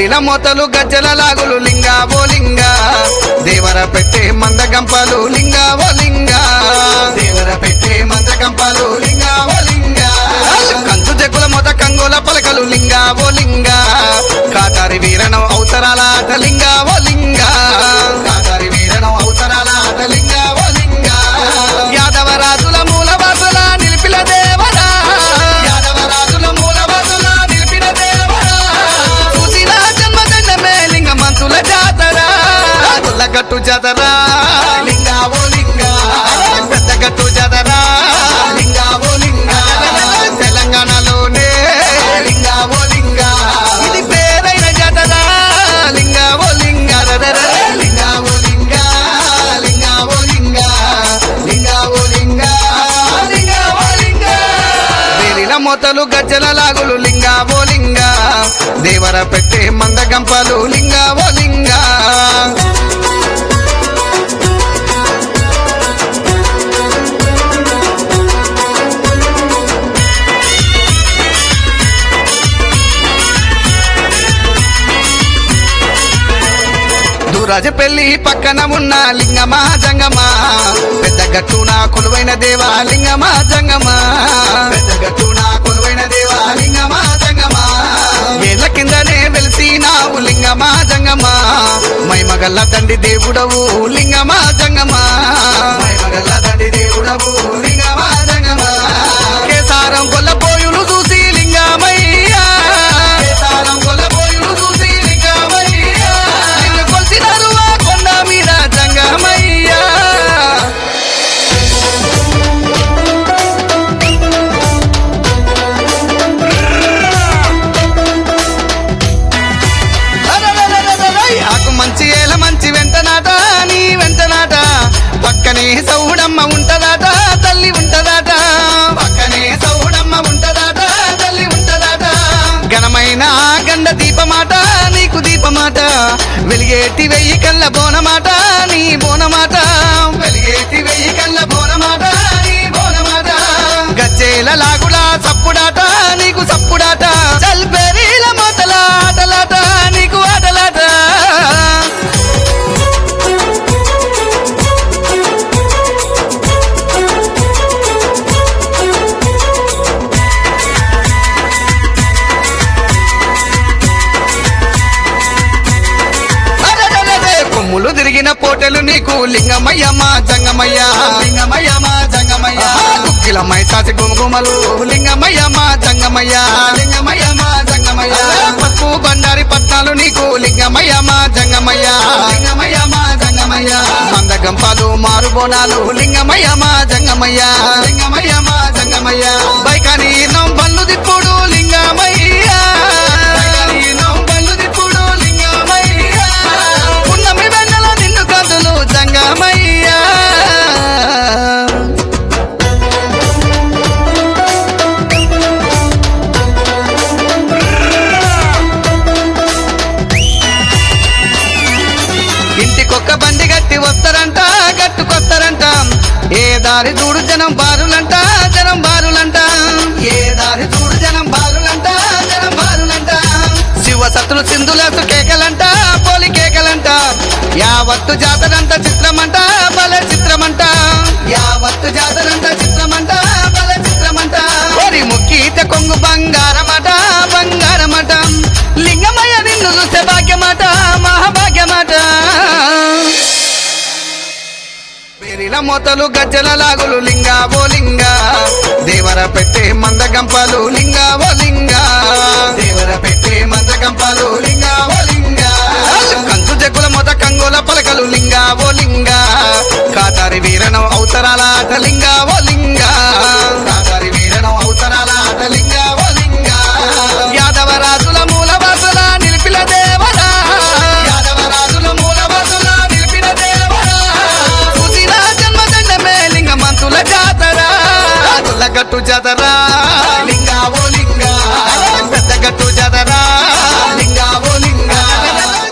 బేరిల మోతలు గజ్జల లాగులు లింగా ఓ లింగా దేవర పెట్టే మందగంపలు లింగా ఓ లింగా దేవర పెట్టే మందగంపలు లింగా ఓ లింగా కంచు జగ్గుల మొత కంగుల పలకలు లింగా ఓ లింగా కాటారి వీరణం అవసరాల ఆట లింగా ఓ లింగా కాటారి వీరణం అవసరాల ఆట లింగా ఓ లింగా యాదవ రాజుల మూల వాసుల నిలిపిన దేవరా యాదవ రాజుల మూల వాసుల నిలిపిన దేవరా చూసిన జన్మదండమే లింగ మంతుల జాతర గట్టు జాతర లింగా ఓ లింగా పెద్ద గట్టు జాతర లింగా ఓ లింగా తెలంగాణలోనే లింగా ఓ లింగా ఇది పేరైన జాతర లింగా ఓ లింగా రరర. లింగా ఓ లింగా లింగా ఓ లింగా లింగా ఓ లింగా లింగా ఓ లింగా వేలిన మొతలు గజ్జల లాగులు లింగా ఓ లింగా దేవర పెట్టే మందగంపలు లింగా ఓ లింగా దూరాజ పెళ్లి పక్కన ఉన్న లింగమా జంగమా పెద్ద గట్టున కొలువైన దేవా లింగమా జంగమా పెద్ద గట్టున కొలువైన దేవా లింగమా జంగమా ఏళ్ళ కిందనే వెలిసినావు లింగమా జంగమా మైమగల్ల తండ్రి దేవుడవు లింగమా జంగమా మైమగల్ల తండ్రి దేవుడవు లింగమా జంగమా కేసారం కొల్లపోయులు చూసి లింగమయ్యా కేసారం కొల్లపోయులు చూసి లింగమయ్యా నిన్ను కొలిసినారు ఆ కొండ మీద జంగమయ్యా అరరరరరరై, ఆకు మంచి ఏల మంచి వెంటనాట నీ వెంటనాట పక్కనే సౌడమ్మ ఉంటదాట తల్లి ఉంటదాట పక్కనే సౌడమ్మ ఉంటదాట తల్లి ఉంటదాట ఘనమైన ఆ గండ దీపమాట నీకు దీపమాట వెలిగేటి వెయ్యి కళ్ళ బోనమాట నీ బోనమాట వెలిగేటి వెయ్యి కళ్ళ బోనమాట నీ బోనమాట గజ్జేల లాగులా సప్పుడాట నీకు సప్పుడాట చల్పెరీల మొదల ఆటలాట నీకు ఆటలాట అరెరెరెరె, కొమ్ములు తిరిగిన పోటలు నీకు లింగమయ్య మా జంగమయ్య లింగమయ్య మా జంగమయ్య కుక్కిల మైసాసి గుమగుమలు లింగమయ్య మా జంగమయ్య లింగమయ్య మా జంగమయ్య పసుపు బండారి పట్నాలు నీకు లింగమయ్య మా జంగమయ్య లింగమయ్య మా జంగమయ్య మందగంపాలు మారు బోనాలు లింగమయ్య మా జంగమయ్య లింగమయ్య మా జంగమయ్య బైకాని బల్లు దిప్పుడు లింగమయ్య బైకాని బల్లు దిప్పుడు లింగమయ్య పున్నమి వెన్నెల నిన్ను కదులు జంగమయ్యా ఇంటికొక్క బండి గట్టి వస్తారంట గట్టుకొస్తారంట ఏ దారి చూడు జనం బారులంట జనం బారులంట ఏ దారి చూడు జనం బారులంట జనం బారులంట శివ సతులు సింధులసు కేకలంట పోలి కేకలంట యావత్తు జాతరంట చిత్రమంట బల చిత్రమంట యావత్తు జాతరంట చిత్రమంట బల చిత్రమంట ఓరి ముక్కీత కొంగు బంగారమట బంగారమట లింగమయ్య నిన్ను చూస్తే భాగ్యమట మహాభాగ్యమట పేరిల మొతలు గజ్జల లాగులు లింగా ఓ లింగా దేవర పెట్టే మందగంపలు లింగా ఓ లింగా దేవర పెట్టే మందగంపలు లింగా ఓ లింగా కంచు జగ్గుల మొత కంగుల పలకలు లింగా ఓ లింగా కాటారి వీరణం అవసరాల ఆట లింగా ఓ లింగా